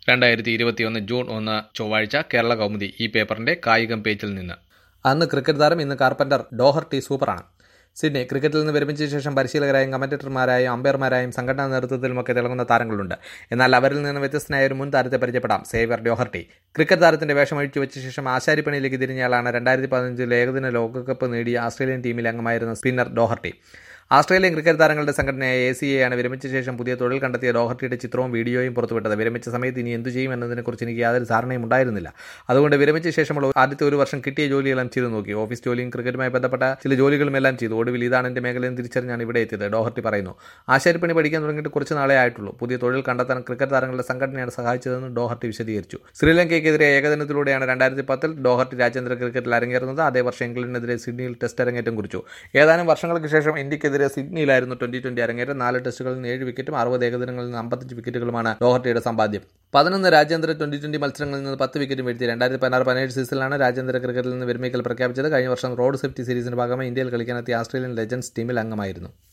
രണ്ടായിരത്തി ഇരുപത്തിയൊന്ന് ജൂൺ ഒന്ന് ചൊവ്വാഴ്ച കേരള കൗമുദി ഈ പേപ്പറിന്റെ കായികം പേജിൽ നിന്ന് അന്ന് ക്രിക്കറ്റ് താരം ഇന്ന് കാർപ്പന്റർ ഡോഹർട്ടി സൂപ്പറാണ് സിഡ്നി ക്രിക്കറ്റിൽ നിന്ന് വിരമിച്ച ശേഷം പരിശീലകരായും കമന്റേറ്റർമാരായും അമ്പയർമാരായും സംഘടനാ നേതൃത്വത്തിലുമൊക്കെ തിളങ്ങുന്ന താരങ്ങളുണ്ട് എന്നാൽ അവരിൽ നിന്ന് വ്യത്യസ്തനായ ഒരു മുൻ താരത്തെ പരിചയപ്പെടാം സേവ്യർ ഡോഹർട്ടി ക്രിക്കറ്റ് താരത്തിന്റെ വേഷം അഴിച്ചു വെച്ച ശേഷം ആശാരിപ്പണിയിലേക്ക് തിരിഞ്ഞയാളാണ് രണ്ടായിരത്തി പതിനഞ്ചിൽ ഏകദിന ലോകകപ്പ് നേടിയ ഓസ്ട്രേലിയൻ ടീമിലെ അംഗമായിരുന്ന സ്പിന്നർ ഡോഹർട്ടി ആസ്ട്രേലിയൻ ക്രിക്കറ്റ് താരങ്ങളുടെ സംഘടനയായ എ സി എ ആണ് വിരമിച്ച ശേഷം പുതിയ തൊഴിൽ കണ്ടെത്തിയ ഡോഹർട്ടിയുടെ ചിത്രവും വീഡിയോയും പുറത്തുവിട്ടത് വിരമിച്ച സമയത്ത് ഇനി എന്തു ചെയ്യും എന്നതിനെക്കുറിച്ച് എനിക്ക് യാതൊരു ധാരണയും ഉണ്ടായിരുന്നില്ല അതുകൊണ്ട് വിരമിച്ച ശേഷമുള്ള ആദ്യത്തെ ഒരു വർഷം കിട്ടിയ ജോലിയെല്ലാം ചെയ്തു നോക്കി ഓഫീസ് ജോലിയും ക്രിക്കറ്റുമായി ബന്ധപ്പെട്ട ചില ജോലികളും എല്ലാം ചെയ്തു ഒടുവിൽ ഇതാണ് എൻ്റെ മേഖലയെന്ന് തിരിച്ചറിഞ്ഞാണ് ഇവിടെ എത്തിയത് ഡോഹർട്ടി പറയുന്നു ആശാരിപ്പണി പഠിക്കാൻ തുടങ്ങിയിട്ട് കുറച്ച് നാളെ ആയിട്ടുള്ളൂ പുതിയ തൊഴിൽ കണ്ടെത്താൻ ക്രിക്കറ്റ് താരങ്ങളുടെ സംഘടനയാണ് സഹായിച്ചതെന്ന് ഡോഹർട്ടി വിശദീകരിച്ചു ശ്രീലങ്കയ്ക്കെതിരെ ഏകദിനത്തിലൂടെയാണ് രണ്ടായിരത്തി പത്തിൽ ഡോഹർട്ടി രാജ്യാന്തര ക്രിക്കറ്റിൽ അരങ്ങേറുന്നത് അതേ വർഷം ഇംഗ്ലണ്ടിനെതിരെ സിഡ്നിയിൽ ടെസ്റ്റ് അരങ്ങേറ്റം കുറിച്ചു ഏതാനും വർഷങ്ങൾക്ക് ശേഷം ഇന്ത്യക്കെതിരെ സിഡ്നിയിലായിരുന്നു ട്വന്റി ട്വന്റി അരങ്ങേറ്റം നാല് ടെസ്റ്റുകളിൽ നിന്ന് ഏഴ് വിക്കറ്റും അറുപത് ഏകദിനങ്ങളിൽ നിന്ന് അമ്പത്തഞ്ച് വിക്കറ്റുകളുമാണ് ഡോഹർട്ടിയുടെ സമ്പാദ്യം പതിനൊന്ന് രാജ്യാന്തര ട്വന്റി ട്വന്റി മത്സരങ്ങളിൽ നിന്ന് പത്ത് വിക്കറ്റും വീഴ്ത്തി രണ്ടായിരത്തി പതിനാറ് പതിനേഴ് സീസണിലാണ് രാജ്യാന്തര ക്രിക്കറ്റിൽ നിന്ന് വിരമിക്കൽ പ്രഖ്യാപിച്ചത് കഴിഞ്ഞ വർഷം റോഡ് സേഫ്റ്റി സീരീസിന്റെ ഭാഗമായി ഇന്ത്യയിൽ കളിക്കാനെത്തിയ ആസ്ട്രേലിയൻ ലെജൻസ് ടീമിൽ അംഗമായിരുന്നു